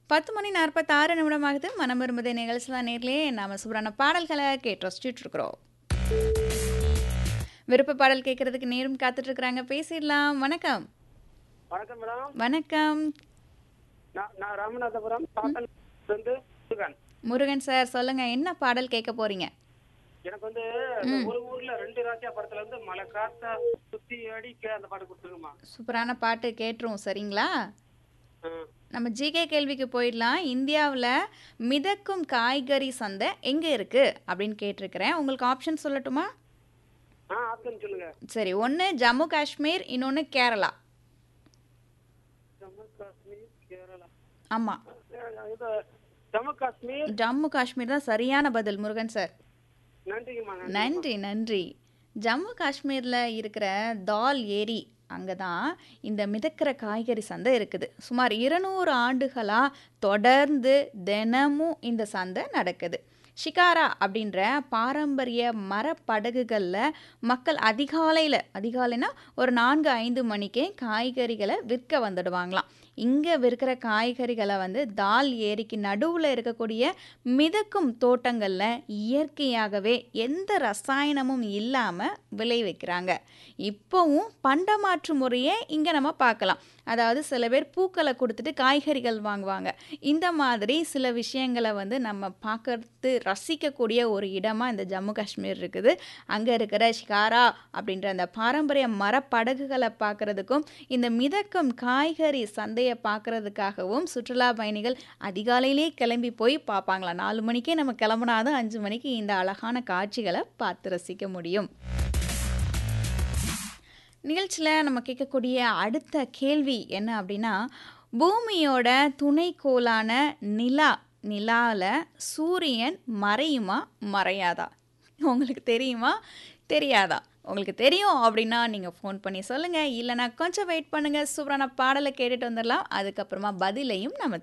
பத்து மணி நாற்பத்தாறு நிமிடமாகுது மனம் விரும்புதே நிகழ்ச்சி தான் நேர்லயே நாம சூப்பரான பாடல்களை கேட்டு ரசிச்சுட்டு இருக்கிறோம் விருப்ப பாடல் கேட்கறதுக்கு நேரம் காத்துட்டு இருக்கிறாங்க பேசிடலாம் வணக்கம் வணக்கம் மேடம் வணக்கம் நான் நான் ராமநாதபுரம் சாத்தன் வந்து முருகன் முருகன் சார் சொல்லுங்க என்ன பாடல் கேட்க போறீங்க எனக்கு வந்து இந்த ஒரு ஊர்ல ரெண்டு ராசியா படத்துல இருந்து மலை காத்தா சுத்தி அடிக்க அந்த பாட்டு கொடுத்துருங்கம்மா சூப்பரான பாட்டு கேட்டுரும் சரிங்களா ஆ. நம்ம ஜிகே கேள்விக்கு போயிடலாம் இந்தியாவில் மிதக்கும் காய்கறி சந்தை எங்கே இருக்குது அப்படின்னு கேட்டிருக்கிறேன் உங்களுக்கு ஆப்ஷன் சொல்லட்டுமா ஆ ஆப்ஷன் சொல்லுங்க சரி ஒன்று ஜம்மு காஷ்மீர் இன்னொன்று கேரளா ஜம்மு காஷ்மீர் கேரளா ஆமாம் அஹ் இது ஜம்மு காஷ்மீர் ஜம்மு காஷ்மீர் தான் சரியான பதில் முருகன் சார் நன்றிங்கம்மா நன்றி நன்றி நன்றி ஜம்மு காஷ்மீரில் இருக்கிற தால் ஏரி அங்கே தான் இந்த மிதக்கிற காய்கறி சந்தை இருக்குது சுமார் இருநூறு ஆண்டுகளாக தொடர்ந்து தினமும் இந்த சந்தை நடக்குது ஷிகாரா அப்படின்ற பாரம்பரிய மரப்படகுகளில் மக்கள் அதிகாலையில் அதிகாலைனா ஒரு நான்கு ஐந்து மணிக்கே காய்கறிகளை விற்க வந்துடுவாங்களாம் இங்கே விற்கிற காய்கறிகளை வந்து தால் ஏரிக்கு நடுவில் இருக்கக்கூடிய மிதக்கும் தோட்டங்களில் இயற்கையாகவே எந்த ரசாயனமும் இல்லாமல் விளைவிக்கிறாங்க இப்போவும் பண்டமாற்று முறையே இங்கே நம்ம பார்க்கலாம் அதாவது சில பேர் பூக்களை கொடுத்துட்டு காய்கறிகள் வாங்குவாங்க இந்த மாதிரி சில விஷயங்களை வந்து நம்ம பார்க்கறது ரசிக்கக்கூடிய ஒரு இடமா இந்த ஜம்மு காஷ்மீர் இருக்குது அங்கே இருக்கிற ஷிகாரா அப்படின்ற அந்த பாரம்பரிய மரப்படகுகளை பார்க்கறதுக்கும் இந்த மிதக்கும் காய்கறி சந்தையை பார்க்கறதுக்காகவும் சுற்றுலா பயணிகள் அதிகாலையிலே கிளம்பி போய் பார்ப்பாங்களா நாலு மணிக்கே நம்ம கிளம்புனாதான் அஞ்சு மணிக்கு இந்த அழகான காட்சிகளை பார்த்து ரசிக்க முடியும் நிகழ்ச்சியில் நம்ம கேட்கக்கூடிய அடுத்த கேள்வி என்ன அப்படின்னா பூமியோட துணைக்கோளான நிலா நிலாவில் சூரியன் மறையுமா மறையாதா உங்களுக்கு தெரியுமா தெரியாதா உங்களுக்கு தெரியும் அப்படின்னா நீங்கள் ஃபோன் பண்ணி சொல்லுங்கள் இல்லைனா கொஞ்சம் வெயிட் பண்ணுங்கள் சூப்பரான பாடலை கேட்டுட்டு வந்துடலாம் அதுக்கப்புறமா பதிலையும் நம்ம